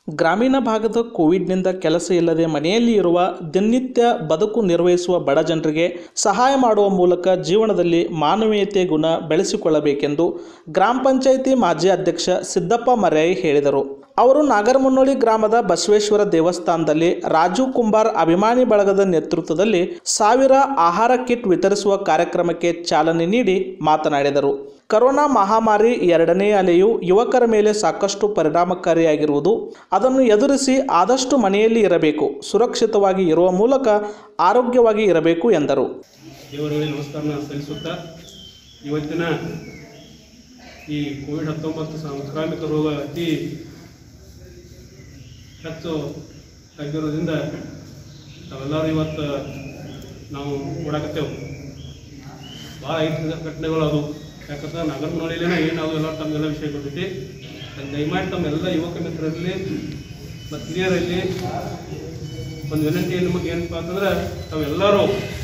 ಗ್ರಾಮೀಣ ಭಾಗದ ಕೋವಿಡ್ನಿಂದ ಕೆಲಸ ಇಲ್ಲದೆ ಮನೆಯಲ್ಲಿ ಇರುವ ದಿನನಿತ್ಯ ಬದುಕು ನಿರ್ವಹಿಸುವ ಬಡ ಜನರಿಗೆ ಸಹಾಯ ಮಾಡುವ ಮೂಲಕ ಜೀವನದಲ್ಲಿ ಮಾನವೀಯತೆ ಗುಣ ಬೆಳೆಸಿಕೊಳ್ಳಬೇಕೆಂದು ಗ್ರಾಮ ಪಂಚಾಯಿತಿ ಮಾಜಿ ಅಧ್ಯಕ್ಷ ಸಿದ್ದಪ್ಪ ಮರ್ಯಾಯಿ ಹೇಳಿದರು ಅವರು ನಾಗರಮುನ್ನೋಳಿ ಗ್ರಾಮದ ಬಸವೇಶ್ವರ ದೇವಸ್ಥಾನದಲ್ಲಿ ರಾಜು ಕುಂಬಾರ್ ಅಭಿಮಾನಿ ಬಳಗದ ನೇತೃತ್ವದಲ್ಲಿ ಸಾವಿರ ಆಹಾರ ಕಿಟ್ ವಿತರಿಸುವ ಕಾರ್ಯಕ್ರಮಕ್ಕೆ ಚಾಲನೆ ನೀಡಿ ಮಾತನಾಡಿದರು ಕರೋನಾ ಮಹಾಮಾರಿ ಎರಡನೇ ಅಲೆಯು ಯುವಕರ ಮೇಲೆ ಸಾಕಷ್ಟು ಪರಿಣಾಮಕಾರಿಯಾಗಿರುವುದು ಅದನ್ನು ಎದುರಿಸಿ ಆದಷ್ಟು ಮನೆಯಲ್ಲಿ ಇರಬೇಕು ಸುರಕ್ಷಿತವಾಗಿ ಇರುವ ಮೂಲಕ ಆರೋಗ್ಯವಾಗಿ ಇರಬೇಕು ಎಂದರು ದೇವರುಗಳಿಗೆ ನಮಸ್ಕಾರನ ಸಲ್ಲಿಸುತ್ತಾ ಇವತ್ತಿನ ಈ ಕೋವಿಡ್ ಹತ್ತೊಂಬತ್ತು ಸಾಂಕ್ರಾಮಿಕ ರೋಗ ಅತಿ ಹೆಚ್ಚು ಆಗಿರೋದ್ರಿಂದ ನಾವೆಲ್ಲರೂ ಇವತ್ತು ನಾವು ಕೊಡಕತ್ತೇವೆ ಭಾಳ ಐತಿಹಾಸಿಕ ಘಟನೆಗಳು ಅದು ಯಾಕಂದ್ರೆ ನಗರನೊಳಗೇನೆ ಏನಾದ್ರು ಎಲ್ಲ ತಮ್ಮೆಲ್ಲ ವಿಷಯ ಗೊತ್ತೈತಿ ಅದ್ ದಯಮಾಡಿ ತಮ್ಮೆಲ್ಲ ಯುವಕ ಮಿತ್ರರಲ್ಲಿ ಮತ್ತು ಹಿರಿಯರಲ್ಲಿ ಒಂದು ವಿನಂತಿ ನಿಮಗೆ ಏನಪ್ಪ ಅಂತಂದ್ರೆ ತಾವೆಲ್ಲರೂ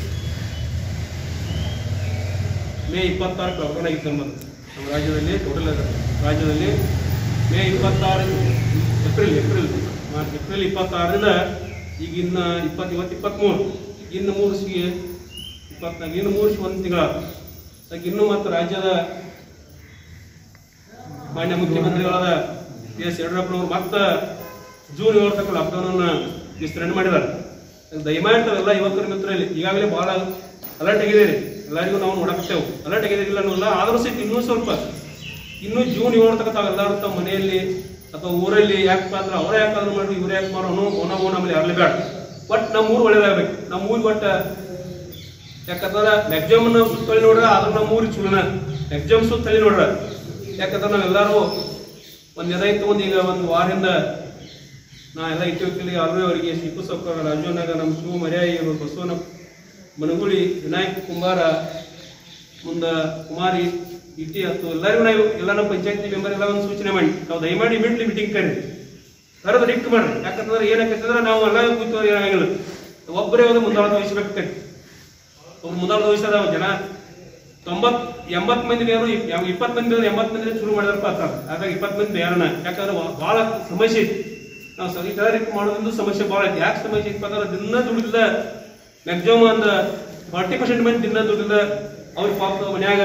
ಮೇ ಇಪ್ಪತ್ತಾರಕ್ಕೆ ಲಾಕ್ಡೌನ್ ಆಗಿತ್ತು ನಮ್ಮದು ನಮ್ಮ ರಾಜ್ಯದಲ್ಲಿ ಟೋಟಲ್ ರಾಜ್ಯದಲ್ಲಿ ಮೇ ಇಪ್ಪತ್ತಾರು ಏಪ್ರಿಲ್ ಏಪ್ರಿಲ್ ಮಾರ್ಚ್ ಏಪ್ರಿಲ್ ಇಪ್ಪತ್ತಾರರಿಂದ ಈಗ ಇನ್ನು ಇಪ್ಪತ್ತು ಇವತ್ತು ಇಪ್ಪತ್ತ್ಮೂರು ಇನ್ನು ಮೂರು ಸಿಗೆ ಇಪ್ಪತ್ನಾಲ್ಕು ಇನ್ನು ಮೂರು ಒಂದು ತಿಂಗಳ ಅದಕ್ಕೆ ಇನ್ನೂ ಮತ್ತು ರಾಜ್ಯದ ಮಾನ್ಯ ಮುಖ್ಯಮಂತ್ರಿಗಳಾದ ಕೆ ಎಸ್ ಯಡಿಯೂರಪ್ಪನವರು ಮತ್ತೆ ಜೂನ್ ಏಳು ತನಕ ಲಾಕ್ಡೌನನ್ನು ವಿಸ್ತರಣೆ ಮಾಡಿದ್ದಾರೆ ಅದಕ್ಕೆ ದಯಮಾಡಿ ತಾವೆಲ್ಲ ಯುವಕರ ಮಿತ್ರರಲ್ಲಿ ಈಗಾಗಲೇ ಭಾಳ ಅಲರ್ಟ್ ಆಗಿದ್ದೀರಿ ಎಲ್ಲರಿಗೂ ನಾವು ನೋಡಕ್ತೇವೆ ಅಲರ್ಟ್ ಆಗಿದ್ದೀರಿಲ್ಲ ಅನ್ನೋಲ್ಲ ಆದರೂ ಸಹಿತ ಇನ್ನೂ ಸ್ವಲ್ಪ ಇನ್ನೂ ಜೂನ್ ಏಳು ತನಕ ತಾವೆಲ್ಲರೂ ತಮ್ಮ ಮನೆಯಲ್ಲಿ ಅಥವಾ ಊರಲ್ಲಿ ಯಾಕಪ್ಪ ಅಂದ್ರೆ ಅವರೇ ಯಾಕಾದ್ರೂ ಮಾಡಿ ಇವ್ರು ಯಾಕೆ ಮಾಡೋ ಅನ್ನೋ ಓನ ಓ ನಮ್ಮಲ್ಲಿ ಯಾರಲೇ ಬೇಡ ಬಟ್ ನಮ್ಮ ಊರು ಒಳ್ಳೇದಾಗಬೇಕು ನಮ್ಮ ಊರಿಗೆ ಒಟ್ಟು ಯಾಕಂದ್ರೆ ಮ್ಯಾಕ್ಸಿಮಮ್ ನಾವು ಸುತ್ತಳಿ ನೋಡ್ರ ಆದ್ರೂ ನಮ್ಮ ಊರಿಗೆ ಚುಲನ ಮ್ಯಾಕ್ಸಿಮಮ್ ಸುತ್ತಳಿ ನೋಡ್ರ ಯಾಕಂದ್ರೆ ನಾವೆಲ್ಲರೂ ಒಂದು ಎದೈತು ಒಂದು ಈಗ ಒಂದು ವಾರದಿಂದ ನಾ ಎಲ್ಲ ಇತ್ತೀವಲ್ಲಿ ಅಲ್ವೇ ಅವರಿಗೆ ಶಿಪು ಸೌಕರ್ ರಾಜುನಾಗ ನಮ್ಮ ಶಿವ ಮರ್ಯಾಯಿ ಇವರು ಬಸವನ ಮನಗುಳಿ ವಿನಾಯಕ್ ಕುಂಬಾರ ಮುಂದ ಕುಮಾರಿ ಇಟಿ ಹತ್ತು ಎಲ್ಲರಿಗೂ ನಾವು ಎಲ್ಲ ನಮ್ಮ ಪಂಚಾಯತಿ ಮೆಂಬರ್ ಎಲ್ಲ ಒಂದು ಸೂಚನೆ ಮಾಡಿ ನಾವು ದಯಮಾಡಿ ಇಮಿಡಿಯಟ್ಲಿ ಮೀಟಿಂಗ್ ಕರೀರಿ ಕರೆದು ರಿಕ್ಟ್ ಮಾಡ್ರಿ ಯಾಕಂತಂದ್ರೆ ಏನಾಕೈತಂದ್ರೆ ನಾವು ಎಲ್ಲ ಕೂತು ಏನಾಗಿಲ್ಲ ಒಬ್ಬರೇ ಒಂದು ಮುಂದಾಳದ ವಹಿಸ್ಬೇಕಾಗ್ತೈತಿ ಒಬ್ಬ ಮುಂದಾಳದ ವಹಿಸದ ಜನ ತೊಂಬತ್ ಎಂಬತ್ ಮಂದಿ ಬೇರು ಇಪ್ಪತ್ ಮಂದಿ ಬೇರು ಎಂಬತ್ ಮಂದಿ ಶುರು ಮಾಡಿದಾರಪ್ಪ ಅಂತ ಹಾಗಾಗಿ ಇಪ್ಪತ್ ಮಂದಿ ಬೇರನ ಯಾಕಂದ್ರೆ ಬಹಳ ಸಮಸ್ಯೆ ಐತಿ ನಾವು ಸರಿಕಾರಿಕ್ ಮಾಡೋದ್ರಿಂದ ಸಮಸ್ಯೆ ಭಾಳ ಐತಿ ಯಾಕೆ ಸಮಸ್ಯೆ ಐತಿ ಅಂದ್ರೆ ದಿನ ದುಡಿದ ಮ್ಯಾಕ್ಸಿಮಮ್ ಒಂದು ಫಾರ್ಟಿ ಪರ್ಸೆಂಟ್ ಮಂದಿ ದಿನ ದುಡಿದ ಅವ್ರ ಪಾಪ ಮನ್ಯಾಗ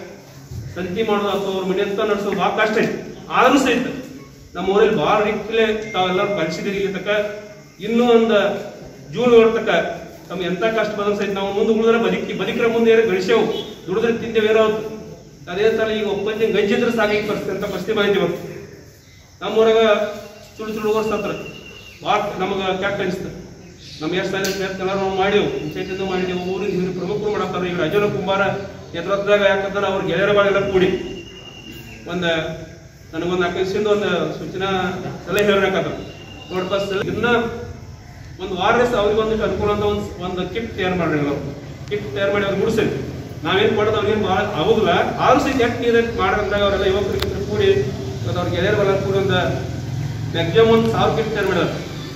ಸಂತಿ ಮಾಡೋದು ಅಥವಾ ಅವ್ರ ಮನೆ ಅಂತ ನಡೆಸೋದು ಭಾಳ ಕಷ್ಟ ಐತಿ ಆದ್ರೂ ಸಹಿತ ನಮ್ಮ ಊರಲ್ಲಿ ಭಾಳ ರಿಕ್ಲೆ ತಾವೆಲ್ಲರೂ ಕಲಿಸಿದಿರಿ ಇಲ್ಲಿ ತಕ್ಕ ಇನ್ನೂ ಒಂದು ಜೂನ್ ಏಳು ತಕ್ಕ ತಮ್ಮ ಎಂತ ಕಷ್ಟ ಬಂದ್ರೆ ಸಹಿತ ನಾವು ಮುಂದೆ ಉಳಿದ್ರೆ ಬದುಕಿ ಬದುಕ್ರ ಮುಂದೆ ಏನೋ ಗಳಿಸೇವು ದುಡಿದ್ರೆ ತಿಂದೇವು ಏನೋ ಆಯ್ತು. ಅದೇ ತರ ಈಗ ಒಪ್ಪಂದ ಗಂಜಿದ್ರೆ ಸಾಕಾಗಿ ಪರಿಸ್ಥಿತಿ ಅಂತ ಪರಿಸ್ಥಿತಿ ಬಂದಿದೆ ಇವತ್ತು ನಮ್ಮೂರಾಗ ಸುಳ್ಳು ಸುಳ್ಳು ಓದಿಸ್ತಾರ ಭಾಳ ನಮಗೆ ಕೆಟ್ಟ ಅನಿಸ್ತು ನಮ್ಮ ಎಷ್ಟು ಸಾಲ ಪ್ರಯತ್ನ ಎಲ್ಲ ನಾವು ಮಾಡಿವು ಪಂಚಾಯತಿಂದ ಮಾಡಿದೆವು ಊರಿನ ಹಿರಿಯ ಪ್ರಮುಖರು ಮಾಡತ್ತಾರ ಈಗ ರಾಜನ ಕುಂಬಾರ ನೇತೃತ್ವದಾಗ ಯಾಕಂದ್ರೆ ಅವ್ರ ಗೆಳೆಯರ ಬಾಳೆಲ್ಲ ಕೂಡಿ ಒಂದು ನನಗೊಂದು ನಾಲ್ಕು ದಿವಸದಿಂದ ಒಂದು ಸೂಚನಾ ಸಲಹೆ ಹೇಳಬೇಕಾದ ನೋಡಪ್ಪ ಸಲ- ಇನ್ನ ಒಂದು ವಾರ ದಿವಸ ಅವ್ರಿಗೆ ಒಂದು ಅನುಕೂಲ ಅಂತ ಒಂದು ಒಂದು ಕಿಟ್ ತಯಾರು ಮಾಡ್ರಿ ನಾವು ಕಿಟ್ ತಯಾರು ಮಾಡಿ ಅವ್ರಿಗೆ ಮುಡಿಸಿ ನಾವೇನು ಮಾಡೋದು ಅವ್ರಿಗೇನು ಭಾಳ ಆಗೋದಿಲ್ಲ ಆದ್ರೂ ಸಹಿತ ಯಾಕೆ ನೀರು ಮಾಡೋದ್ರಾಗ ಅವರೆಲ್ಲ ಯುವಕರಿಗೆ ಕೂಡಿ ಮತ್ತು ಅವ್ರ ಗೆಳೆಯರೆಲ್ಲ ಕೂಡಿ ಒಂದು ಮ್ಯಾಕ್ಸಿಮಮ್ ಒಂದು ಸಾವಿರ ಕಿಟ್ ತಯಾರು ಮಾಡ್ಯಾರ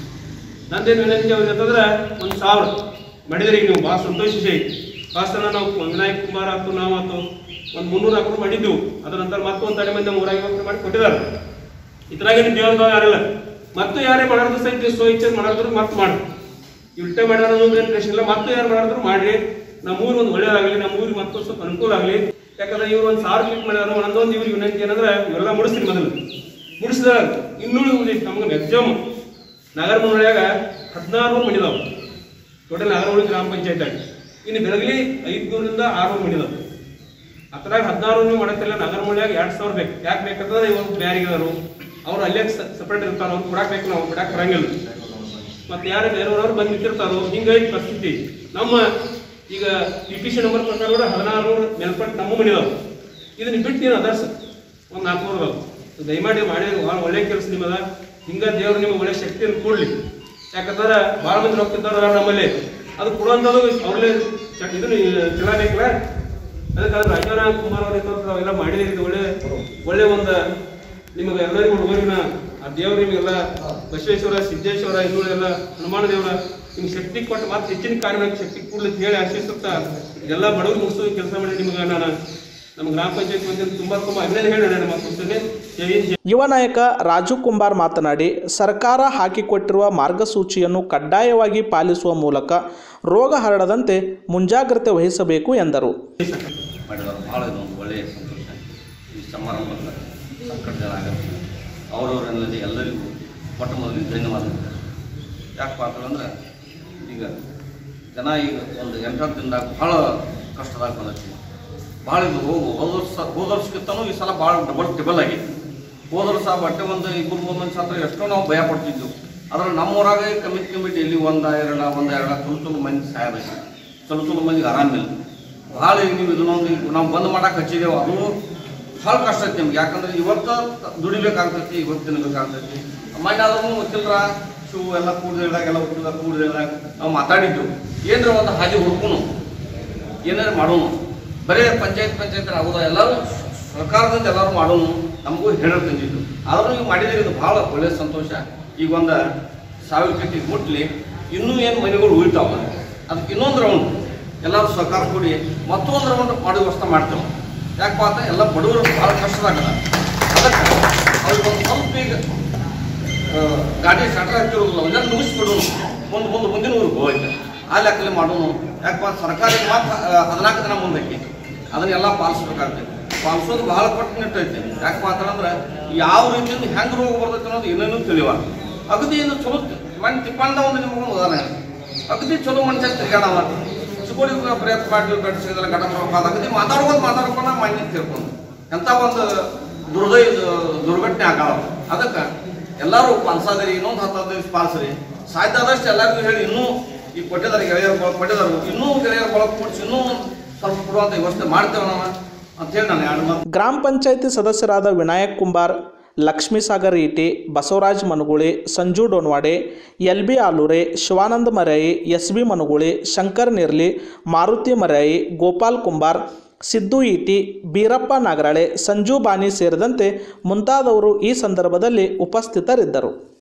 ನಂದೇನು ವಿನಂತಿ ಅವ್ರಿಗೆ ಅಂತಂದ್ರೆ ಒಂದು ಸಾವಿರ ಮಾಡಿದ್ರಿ ಈಗ ನೀವು ಭಾಳ ಸಂತೋಷ ವಿಷಯ ಭಾಳ ನಾವು ವಿನಾಯಕ್ ಕುಮಾರ್ ಆಯ್ತು ನಾವು ಆಯ್ತು ಒಂದು ಮುನ್ನೂರು ಹಾಕೊಂಡು ಮಾಡಿದ್ದೆವು ಅದ್ರ ನಂತರ ಮತ್ತೊಂದು ತಡೆ ಮಂದಿ ಮೂರಾಗಿ ಹಾಕೊಂಡು ಮಾಡಿ ಕೊಟ್ಟಿದ್ದಾರೆ ಇದ್ರಾಗ ದೇವ್ರದ ಯಾರಿಲ್ಲ ಮತ್ತು ಯಾರೇ ಮಾಡೋದು ಸಹಿತ ಸ್ವ ಇಚ್ಛೆ ಮಾಡಿದ್ರು ಮತ್ತೆ ಮಾಡಿ ಉಲ್ಟೆ ಮಾಡ್ಯಾರ ಅನ್ನೋದು ಏನು ಪ್ರಶ್ನೆ ಇಲ್ಲ ಮತ್ತೆ ಯಾರು ಮಾಡಿದ್ರು ಮಾಡ್ರಿ ನಮ್ಮ ಊರು ಒಂದು ಒಳ್ಳೇದಾಗಲಿ ನಮ್ಮ ಊರಿಗೆ ಮತ್ತೊಂದು ಸ್ವಲ್ಪ ಅನುಕೂಲ ಆಗಲಿ ಯಾಕಂದ್ರೆ ಇವ್ರು ಒಂದು ಸಾವಿರ ಕ್ಲಿಕ್ ಮಾಡ್ಯಾರ ಒಂದೊಂದು ಇವ್ರಿಗೆ ವಿನಂತಿ ಏನಂದ್ರೆ ಇವೆಲ್ಲ ಮುಡಿಸ್ತೀನಿ ಮೊದಲು ಮುಡಿಸಿದ ಇನ್ನೂ ಉಳಿದೈತಿ ನಮ್ಗೆ ಮ್ಯಾಕ್ಸಿಮಮ್ ನಗರ ಮುನ್ನೊಳ್ಯಾಗ ಹದಿನಾರು ಮಣಿದಾವ ಟೋಟಲ್ ನಗರಮುಳಿ ಗ್ರಾಮ ಪಂಚಾಯತ್ ಇನ್ನು ಬೆಳಗ್ಲಿ ಐದ್ನೂರಿಂದ ಆರ್ನೂರು ಮಣಿದಾವ ಅದ್ರಾಗ ಹದಿನಾರು ನೀವು ಮಾಡಕ್ತಿಲ್ಲ ನಗರ ಮುಳ್ಯಾಗ ಎರಡ್ ಸಾವಿರ ಬೇಕು ಯಾಕೆ ಬೇಕಂದ್ರೆ ಇವಾಗ ಬ್ಯಾರಿಗರು ಅವ್ರು ಅಲ್ಲೇ ಸಪ್ರೇಟ್ ಇರ್ತಾರ ಅವ್ರು ಕೊಡಾಕ್ ಬೇಕು ನಾವು ಕೊಡಾಕ್ ಬರಂಗಿಲ್ಲ ಮತ್ತೆ ಯಾರು ಬೇರೆಯವ್ರವ್ರು ಬಂದು ನಿಂತಿರ್ತಾರೋ ಹಿಂಗಾಗಿ ಪರಿಸ್ಥಿತಿ ನಮ್ಮ ಈಗ ಪಿ ಪಿ ಸಿ ನಂಬರ್ ಪ್ರಕಾರ ಕೂಡ ಹದಿನಾರು ಮೇಲ್ಪಟ್ಟು ನಮ್ಮ ಮನಿದಾವ ಇದನ್ನ ಬಿಟ್ಟು ನೀನು ಅದರ್ಸ್ ಒಂದು ನಾಲ್ಕುನೂರು ಅದಾವ ದಯಮಾಡಿ ಮಾಡಿ ಭಾಳ ಒಳ್ಳೆ ಕೆಲಸ ನಿಮ್ಮದ ಹಿಂಗ ದೇವ್ರು ನಿಮಗೆ ಒಳ್ಳೆ ಶಕ್ತಿಯನ್ನು ಕೊಡ್ಲಿ ಯಾಕಂದ್ರೆ ಭಾಳ ಮಂದಿ ಹೋಗ್ತಿದ್ದಾರೆ ನಮ್ಮಲ್ಲಿ ಅದು ಕೊಡುವಂಥದ್ದು ಅವ್ರಲ್ಲೇ ಚ- ಇದನ್ನ ಚಲಾಬೇಕಲ್ಲ ಅದಕ್ಕಾದ್ರೆ ರಾಜವರ ಕುಮಾರ್ ಅವರ ನೇತೃತ್ವ ಅವೆಲ್ಲ ಮಾಡಿದಿರಿ ಇದು ಒಳ್ಳೆ ಒಳ್ಳೆ ಒಂದು ನಿಮಗೆ ಎಲ್ಲರಿಗೂ ಊರಿನ ಆ ದೇವರು ನಿಮಗೆಲ್ಲ ಬಸವೇಶ್ವರ ಸಿದ್ದೇಶ್ವರ ಇನ್ನೂ ಎಲ್ಲ ಹನುಮಾನ ದೇವರ ನಿಮ್ಗೆ ಶಕ್ತಿ ಕೊಟ್ಟು ಮತ್ತೆ ಹೆಚ್ಚಿನ ಕಾರ್ಯಗಳಿಗೆ ಶಕ್ತಿ ಕೊಡ್ಲಿ ಅಂತ ಹೇಳಿ ಆಶಿಸುತ್ತಾ ಎಲ್ಲ ಬಡವರು ಮುಗಿಸೋ ಕೆಲಸ ಮಾಡಿ ನಿಮಗೆ ನಾನು ನಮ್ಮ ಗ್ರಾಮ ಪಂಚಾಯತ್ ವತಿಯಿಂದ ತುಂಬ ತುಂಬ ಅಭಿನಂದನೆ ಹೇಳಿ ನಮ್ಮ ಸಂಸ್ಥೆಗೆ ಜೈ ಹಿಂದ್ ಜೈ ಯುವ ನಾಯಕ ರಾಜು ಕುಂಬಾರ್ ಮಾತನಾಡಿ ಸರ್ಕಾರ ಹಾಕಿಕೊಟ್ಟಿರುವ ಮಾರ್ಗಸೂಚಿಯನ್ನು ಕಡ್ಡಾಯವಾಗಿ ಪಾಲಿಸುವ ಮೂಲಕ ರೋಗ ಹರಡದಂತೆ ಮುಂಜಾಗ್ರತೆ ವಹಿಸಬೇಕು ಎಂದರು ಮಾಡಿದವರು ಭಾಳ ಇದೊಂದು ಒಳ್ಳೆಯ ಸಂತೋಷ ಈ ಸಮಾರಂಭದ ಸಂಕಟದಲ್ಲಿ ಆಗತ್ತೆ ಅವರವರಲ್ಲದೆ ಎಲ್ಲರಿಗೂ ಮೊಟ್ಟ ಮೊದಲಿಗೆ ಧನ್ಯವಾದಗಳು ಯಾಕಪ್ಪ ಅಂತಂದ್ರೆ ಈಗ ಜನ ಈಗ ಒಂದು ಎಂಟತ್ತು ದಿನದಾಗ ಭಾಳ ಕಷ್ಟದಾಗ ಬಂದೈತಿ ಭಾಳ ಇದು ಹೋಗು ಹೋದ ವರ್ಷ ಹೋದ ವರ್ಷಕ್ಕಿಂತನೂ ಈ ಸಲ ಭಾಳ ಡಬಲ್ ಟಿಬಲ್ ಆಗೈತಿ ಹೋದ ವರ್ಷ ಬಟ್ಟೆ ಒಂದು ಇಬ್ಬರು ಮೂರು ಮಂದಿ ಸತ್ರ ಎಷ್ಟೋ ನಾವು ಭಯ ಪಡ್ತಿದ್ದೆವು ಆದ್ರೆ ನಮ್ಮೂರಾಗ ಕಮ್ಮಿ ಕಮ್ಮಿ ಡೈಲಿ ಒಂದ ಎರಡ ಒಂದ ಎರಡ ಚಲೋ ಚಲೋ ಮಂದಿ ಸಾಯಬೇಕು ಚಲೋ ಚಲೋ ಮಂದಿಗೆ ಆರಾಮಿಲ್ಲ ಭಾಳ ಈಗ ನೀವು ಇದನ್ನೊಂದು ಈಗ ನಾವು ಬಂದ್ ಮಾಡಕ್ಕೆ ಹಚ್ಚಿದೇವು ಅದು ಭಾಳ ಕಷ್ಟ ಐತಿ ನಿಮ್ಗೆ ಯಾಕಂದ್ರೆ ಇವತ್ತು ದುಡಿಬೇಕಾಗ್ತೈತಿ ಇವತ್ತು ತಿನ್ಬೇಕಾಗ್ತೈತಿ ಮಣ್ಣಾದ್ರೂ ಗೊತ್ತಿಲ್ರ ಶೂ ಎಲ್ಲ ಕೂಡಿದಾಗ ಎಲ್ಲ ಹುಟ್ಟಿದಾಗ ಕೂಡಿದಾಗ ನಾವು ಮಾತಾಡಿದ್ದು ಏನ್ರ ಒಂದು ಹಾದಿ ಹುಡ್ಕೊನು ಏನಾರು ಮಾಡೋನು ಬರೇ ಪಂಚಾಯತ್ ಪಂಚಾಯತ್ ಆಗೋದ ಎಲ್ಲರೂ ಸರ್ಕಾರದಿಂದ ಎಲ್ಲರೂ ಮಾಡೋನು ನಮಗೂ ಹೇಳ ತಂದಿದ್ದು ಆದ್ರೂ ನೀವು ಮಾಡಿದ್ರೆ ಇದು ಭಾಳ ಒಳ್ಳೆಯ ಸಂತೋಷ ಈಗ ಒಂದು ಸಾವಿರ ಕಟ್ಟಿ ಮುಟ್ಲಿ ಇನ್ನೂ ಏನು ಮನೆಗಳು ಉಳಿತಾವ ಅದಕ್ಕೆ ಇನ್ನೊಂದು ರೌಂಡ್ ಎಲ್ಲರೂ ಸರ್ಕಾರ ಕೂಡಿ ಮತ್ತೊಂದು ರೌಂಡ್ ಮಾಡೋ ವ್ಯವಸ್ಥೆ ಮಾಡ್ತೇವೆ ಯಾಕಪ್ಪ ಅಂತ ಎಲ್ಲ ಬಡವರು ಭಾಳ ಕಷ್ಟದಾಗದ ಅದಕ್ಕೆ ಅವ್ರಿಗೆ ಒಂದು ಸ್ವಲ್ಪ ಈಗ ಆ, ಗಾಡಿ ಸ್ಟಾರ್ಟರ್ ಹಾಕಿರೋದಿಲ್ಲ ಒಂದೆಲ್ಲ ಮುಗಿಸ್ಬಿಡು ಮುಂದೆ ಮುಂದೆ ಮುಂದಿನ ಊರಿಗೆ ಹೋಯ್ತು ಆ ಲೆಕ್ಕಲ್ಲಿ ಮಾಡೋನು ಯಾಕಪ್ಪ ಸರ್ಕಾರಿ ಮಾತ್ರ ಹದಿನಾಲ್ಕು ದಿನ ಮುಂದಕ್ಕೆ ಅದನ್ನೆಲ್ಲ ಪಾಲಿಸ್ಬೇಕಾಗ್ತೈತಿ ಪಾಲಿಸೋದು ಬಹಳ ಕಟ್ಟುನಿಟ್ಟೈತಿ ಯಾಕಪ್ಪ ಅಂತಂದ್ರೆ ಯಾವ ರೀತಿಯಿಂದ ಹೆಂಗೆ ರೋಗ ಬರ್ತೈತೆ ಅನ್ನೋದು ಏನೇನೂ ತಿಳಿವ ಅಗದಿ ಏನು ಚಲೋ ಮಣ್ಣು ತಿಪ್ಪಂದ ಒಂದು ನಿಮ್ಗೆ ಒಂದು ಉದಾಹರಣೆ ಅಗದಿ ಚಲೋ ಮನುಷ್ಯ ತಿರ್ಗಾಡವ ಚಿಕ್ಕೋಡಿ ಪ್ರಯತ್ನ ಮಾಡಿ ಬೆಳೆಸಿದ್ರೆ ಘಟ ಪ್ರಭಾವ ಅಗದಿ ಮಾತಾಡ್ಕೊಂಡು ಮಾತಾಡ್ಕೊಂಡು ಮಣ್ಣು ತಿರ್ಕೊಂಡು ಎಂಥ ಒಂದು ದುರ್ದೈ ದುರ್ಘಟನೆ ಆಗಾವ ಅದಕ್ಕೆ ಎಲ್ಲರೂ ಪಾಲಿಸೋದ್ರಿ ಇನ್ನೊಂದು ಹತ್ತು ಹದಿನೈದು ಪಾಲಿಸ್ರಿ ಸಾಧ್ಯ ಆದಷ್ಟು ಎಲ್ಲರಿಗೂ ಹೇಳಿ ಇನ್ನೂ ಈ ಕೊಟ್ಟಿದ್ದಾರೆ ಗೆಳೆಯರು ಕೊಟ್ಟಿದ್ದಾರೆ ಇನ್ನೂ ಗೆಳೆಯರು ಒಳಗೆ ಕೂಡಿಸಿ ಇನ್ನೂ ಸ್ವಲ್ಪ ಕೊಡುವಂಥ ವ್ಯವಸ್ಥೆ ಮಾಡ್ತೇವೆ ನಾವು ಅಂತೇಳಿ ನಾನು ಎರಡು ಮಾತು ಗ್ರಾಮ ಪಂಚಾಯಿತಿ ಸದಸ್ಯರಾದ Vinayak Kumbar Lakshmisagar Eti Basavaraj Manuguli Sanju Donwade L B Alure Shivananda Marai S B Manuguli Shankar Nirli Maruti Marai Gopal Kumbar Siddu Eti Beerappa ನಾಗರಾಳೆ Sanju ಬಾನಿ ಸೇರಿದಂತೆ ಮುಂತಾದವರು ಈ ಸಂದರ್ಭದಲ್ಲಿ ಉಪಸ್ಥಿತರಿದ್ದರು